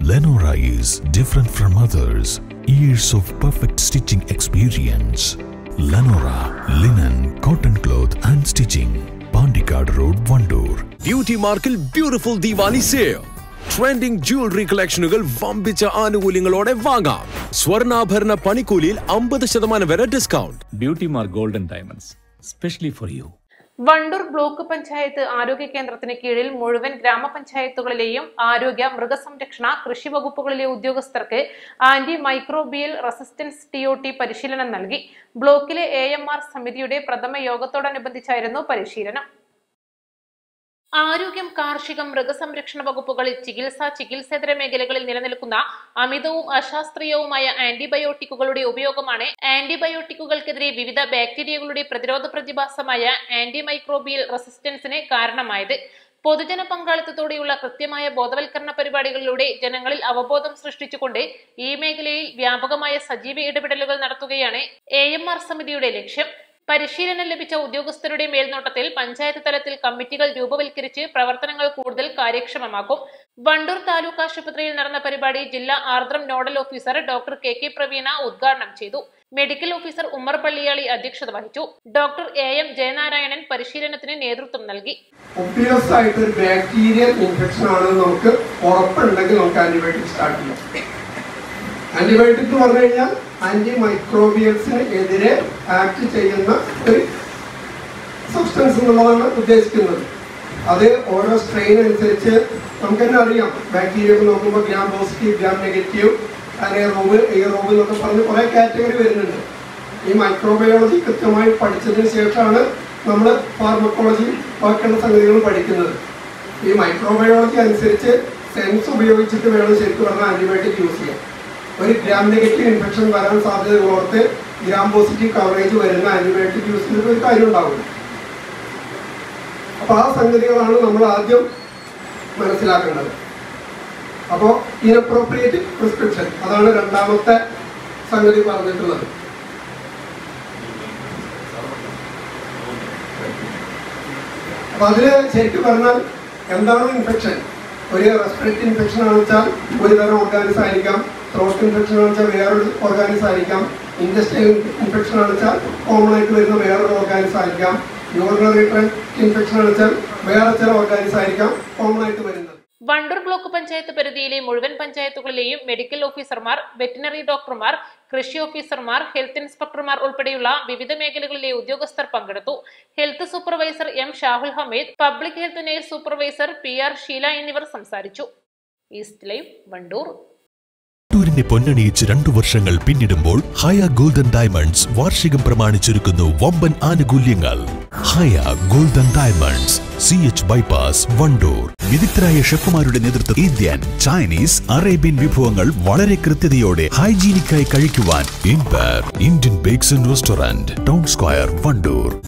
Lenora is different from others. Years of perfect stitching experience. Lenora linen, cotton cloth and stitching. Pandikad Road, Vandoor. Beauty മാർക്കിൽ beautiful Diwali sale trending jewellery കളക്ഷനുകൾ വമ്പിച്ച ആനുകൂല്യങ്ങളോടെ വാങ്ങാം സ്വർണ്ണാഭരണ പണിക്കൂലിയിൽ അമ്പത് ശതമാനം വരെ discount Beauty Mark Gold and Diamonds, specially for you. Vandoor block panchayat ആരോഗ്യ കേന്ദ്രത്തിന് കീഴിൽ മുഴുവൻ ഗ്രാമപഞ്ചായത്തുകളിലെയും ആരോഗ്യ മൃഗസംരക്ഷണ കൃഷി വകുപ്പുകളിലെ ഉദ്യോഗസ്ഥർക്ക് antimicrobial resistance T O T പരിശീലനം നൽകി ബ്ലോക്കിലെ എ എം ആർ സമിതിയുടെ പ്രഥമ യോഗത്തോടനുബന്ധിച്ചായിരുന്നു പരിശീലനം ആരോഗ്യം കാർഷികം മൃഗസംരക്ഷണ വകുപ്പുകളിൽ ചികിത്സ ചികിത്സേതര മേഖലകളിൽ നിലനിൽക്കുന്ന അമിതവും അശാസ്ത്രീയവുമായ ആന്റിബയോട്ടിക്കുകളുടെ ഉപയോഗമാണ് ആന്റിബയോട്ടിക്കുകൾക്കെതിരെ വിവിധ ബാക്ടീരിയകളുടെ പ്രതിരോധ പ്രതിഭാസമായ ആന്റി മൈക്രോബിയൽ റെസിസ്റ്റൻസിന് കാരണമായത് പൊതുജന പങ്കാളിത്തത്തോടെയുള്ള കൃത്യമായ ബോധവൽക്കരണ പരിപാടികളിലൂടെ ജനങ്ങളിൽ അവബോധം സൃഷ്ടിച്ചുകൊണ്ട് ഈ മേഖലയിൽ വ്യാപകമായ സജീവ ഇടപെടലുകൾ നടത്തുകയാണ് എ എം ആർ സമിതിയുടെ ലക്ഷ്യം പരിശീലനം ലഭിച്ച ഉദ്യോഗസ്ഥരുടെ മേൽനോട്ടത്തിൽ പഞ്ചായത്ത് തലത്തിൽ കമ്മിറ്റികൾ രൂപവൽക്കരിച്ച് പ്രവർത്തനങ്ങൾ കൂടുതൽ കാര്യക്ഷമമാക്കും വണ്ടൂർ താലൂക്ക് ആശുപത്രിയിൽ നടന്ന പരിപാടി ജില്ലാ Ardram nodal officer doctor K K Praveena ഉദ്ഘാടനം ചെയ്തു മെഡിക്കൽ ഓഫീസർ ഉമ്മർ പള്ളിയാളി അധ്യക്ഷത വഹിച്ചു ഡോക്ടർ എ എം ജയനാരായണൻ പരിശീലനത്തിന് നേതൃത്വം നൽകി ഒബ്വിയസ് ആയിട്ട് ഒരു ബാക്ടീരിയൽ ഇൻഫെക്ഷൻ ആണെന്ന് നമുക്ക് ഉറപ്പുണ്ടെങ്കിൽ നമുക്ക് ആന്റിബയോട്ടിക് സ്റ്റാർട്ട് ചെയ്യാം ആന്റിബയോട്ടിക് എന്ന് പറഞ്ഞു കഴിഞ്ഞാൽ ആന്റി മൈക്രോബിയൽസിന് എതിരെ ആക്ട് ചെയ്യുന്ന ഒരു സബ്സ്റ്റൻസ് എന്നുള്ളതാണ് ഉദ്ദേശിക്കുന്നത് അത് ഓരോ സ്ട്രെയിൻ അനുസരിച്ച് നമുക്ക് തന്നെ അറിയാം ബാക്ടീരിയ ഒക്കെ നോക്കുമ്പോൾ gram positive gram negative anaerobe aerobe എന്നൊക്കെ പറഞ്ഞ് കുറേ കാറ്റഗറി വരുന്നുണ്ട് ഈ മൈക്രോബയോളജി കൃത്യമായി പഠിച്ചതിന് ശേഷമാണ് നമ്മൾ ഫാർമക്കോളജി ബാക്കിയുള്ള സംഗതികൾ പഠിക്കുന്നത് ഈ മൈക്രോബയോളജി അനുസരിച്ച് സെൻസ് ഉപയോഗിച്ചിട്ട് വേണം ശരിക്കും പറഞ്ഞാൽ ആന്റിബയോട്ടിക് യൂസ് ചെയ്യാൻ ഒരു ഗ്രാം നെഗറ്റീവ് ഇൻഫെക്ഷൻ വരാൻ സാധ്യതയുള്ളവർക്ക് ഗ്രാം പോസിറ്റീവ് കവറേജ് വരുന്ന ആന്റിബയോട്ടിക് യൂസ് ചെയ്തിട്ട് ഒരു കാര്യം ഉണ്ടാവില്ല അപ്പോൾ ആ സംഗതികളാണ് നമ്മൾ ആദ്യം മനസ്സിലാക്കേണ്ടത് അപ്പോൾ ഇനപ്രോപ്രിയേറ്റ് പ്രിസ്ക്രിപ്ഷൻ അതാണ് രണ്ടാമത്തെ സംഗതി പറഞ്ഞിട്ടുള്ളത് അപ്പൊ അതില് ശരിക്കും പറഞ്ഞാൽ എന്താണ് ഇൻഫെക്ഷൻ ഒരു റെസ്പിറേറ്ററി ഇൻഫെക്ഷൻ ആണെന്ന് വെച്ചാൽ ഒരു തരം ഓർഗാനിസ് ആയിരിക്കാം ത്രോട്ട് ഇൻഫെക്ഷൻ ആണെന്ന് വെച്ചാൽ വേറൊരു ഓർഗാനിസ് ആയിരിക്കാം ഇൻഡസ്ട്രിയൽ ഇൻഫെക്ഷൻ ആണെന്ന് വെച്ചാൽ കോമൺ ആയിട്ട് വരുന്ന വേറൊരു ഓർഗാനിസ് ആയിരിക്കാം യൂറിനറി ട്രാക്ട് ഇൻഫെക്ഷൻ ആണെന്ന് വെച്ചാൽ വേറെ ചില ഓർഗാനിസ് ആയിരിക്കാം കോമൺ ആയിട്ട് വരുന്നത് വണ്ടൂർ ബ്ലോക്ക് പഞ്ചായത്ത് പരിധിയിലെ മുഴുവൻ പഞ്ചായത്തുകളിലെയും മെഡിക്കൽ ഓഫീസർമാർ വെറ്റിനറി ഡോക്ടർമാർ കൃഷി ഓഫീസർമാർ ഹെൽത്ത് ഇൻസ്പെക്ടർമാർ ഉൾപ്പെടെയുള്ള വിവിധ മേഖലകളിലെ ഉദ്യോഗസ്ഥർ പങ്കെടുത്തു health supervisor M Shahul Hameed public health nurse supervisor P R Sheela എന്നിവർ സംസാരിച്ചു ഈസ്റ്റ് ലൈവ് വണ്ടൂർ ടൂരിനെ പൊന്നണിയിച്ച് രണ്ടു വർഷങ്ങൾ പിന്നിടുമ്പോൾ ഹയ ഗോൾഡൻ ഡയമണ്ട്സ് വാർഷികം പ്രമാണിച്ചൊരുക്കുന്നു വമ്പൻ ആനുകൂല്യങ്ങൾ Haya golden diamonds C H bypass Vandoor വിദഗ്ധരായ ഷെഫുമാരുടെ നേതൃത്വം ഇന്ത്യൻ ചൈനീസ് അറേബ്യൻ വിഭവങ്ങൾ വളരെ കൃത്യതയോടെ ഹൈജീനിക്കായി കഴിക്കുവാൻ ഇൻപയർ Indian bakes and restaurant town square Wandoor